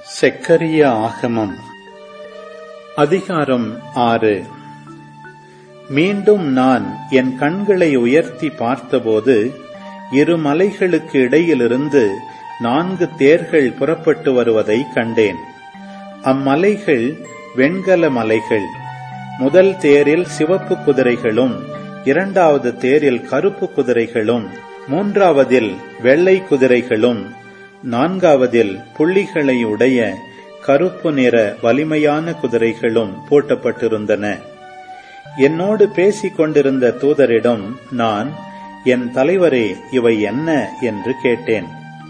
செக்கரிய ஆகமம் அதிகாரம் ஆறு மீண்டும் நான் என் கண்களை உயர்த்தி பார்த்தபோது இரு மலைகளுக்கு இடையிலிருந்து நான்கு தேர்கள் புறப்பட்டு வருவதை கண்டேன் அம்மலைகள் வெண்கல மலைகள் முதல் தேரில் சிவப்பு குதிரைகளும் இரண்டாவது தேரில் கருப்பு குதிரைகளும் மூன்றாவதில் வெள்ளை குதிரைகளும் நான்காவதில் புள்ளிகளை உடைய கருப்பு நிற வலிமையான குதிரைகளும் பூட்டப்பட்டிருந்தன என்னோடு பேசிக் கொண்டிருந்த தூதரிடம் நான் என் தலைவரே இவை என்ன என்று கேட்டேன்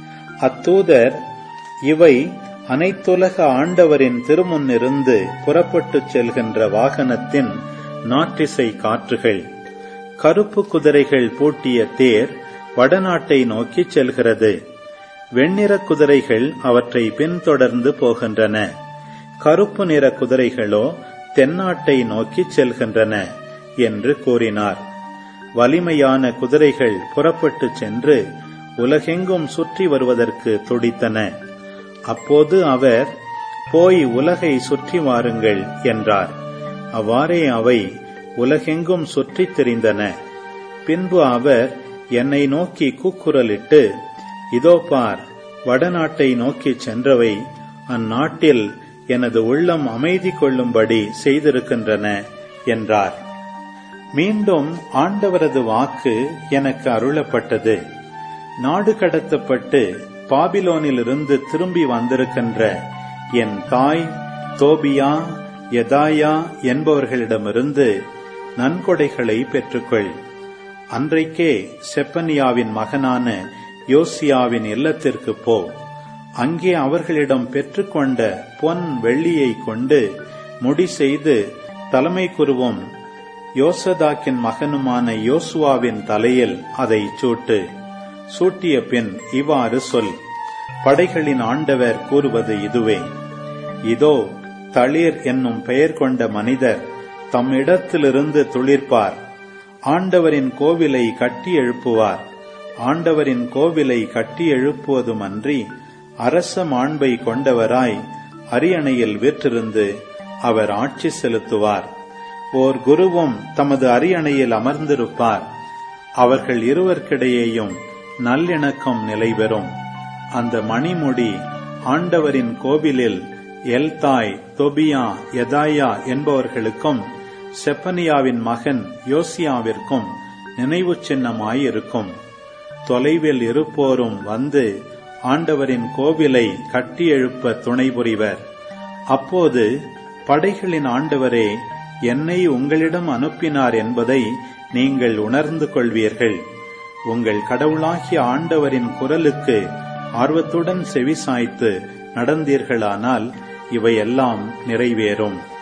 அத்தூதர் இவை அனைத்துலக ஆண்டவரின் திருமுன்னிருந்து புறப்பட்டுச் செல்கின்ற வாகனத்தின் நாட்டிசை காற்றுகள் கருப்பு குதிரைகள் பூட்டிய தேர் வடநாட்டை நோக்கிச் செல்கிறது வெண்ணிற குதிரைகள் அவற்றை பின்தொடர்ந்து போகின்றன கருப்பு நிற குதிரைகளோ தென்னாட்டை நோக்கிச் செல்கின்றன என்று கூறினார் வலிமையான குதிரைகள் புறப்பட்டுச் சென்று உலகெங்கும் சுற்றி வருவதற்கு துடித்தன அப்போது அவர் போய் உலகை சுற்றி வாருங்கள் என்றார் அவ்வாறே அவை உலகெங்கும் சுற்றித் திரிந்தன பின்பு அவர் என்னை நோக்கி கூக்குரலிட்டு இதோ பார் வடநாட்டை நோக்கிச் சென்றவை அந்நாட்டில் எனது உள்ளம் அமைதி கொள்ளும்படி செய்திருக்கின்றன என்றார் மீண்டும் ஆண்டவரது வாக்கு எனக்கு அருளப்பட்டது நாடு கடத்தப்பட்டு பாபிலோனிலிருந்து திரும்பி வந்திருக்கின்ற என் தாய் தோபியா யதாயா என்பவர்களிடமிருந்து நன்கொடைகளை பெற்றுக்கொள் அன்றைக்கே செப்பனியாவின் மகனான யோசியாவின் இல்லத்திற்கு போ அங்கே அவர்களிடம் பெற்றுக்கொண்ட பொன் வெள்ளியை கொண்டு முடி செய்து தலைமை குருவும் யோசதாக்கின் மகனுமான யோசுவாவின் தலையில் அதை சூட்டு சூட்டிய பின் இவ்வாறு சொல் படைகளின் ஆண்டவர் கூறுவது இதுவே இதோ தளிர் என்னும் பெயர் கொண்ட மனிதர் தம் இடத்திலிருந்து துளிர்ப்பார் ஆண்டவரின் கோவிலை கட்டி எழுப்புவார் ஆண்டவரின் கோவிலை கட்டி எழுப்புவதுமன்றி அரச மாண்பை கொண்டவராய் அரியணையில் வீற்றிருந்து அவர் ஆட்சி செலுத்துவார் ஓர் குருவும் தமது அரியணையில் அமர்ந்திருப்பார் அவர்கள் இருவர்க்கிடையேயும் நல்லிணக்கம் நிலைபெறும் அந்த மணிமுடி ஆண்டவரின் கோவிலில் எல்தாய் தொபியா யதாயா என்பவர்களுக்கும் செப்பனியாவின் மகன் யோசியாவிற்கும் நினைவு சின்னமாயிருக்கும் தொலைவில் இருப்போரும் வந்து ஆண்டவரின் கோவிலை கட்டி எழுப்ப துணை புரிவர் அப்போது படைகளின் ஆண்டவரே என்னை உங்களிடம் அனுப்பினார் என்பதை நீங்கள் உணர்ந்து கொள்வீர்கள் உங்கள் கடவுளாகிய ஆண்டவரின் குரலுக்கு ஆர்வத்துடன் செவிசாய்த்து நடந்தீர்களானால் இவையெல்லாம் நிறைவேறும்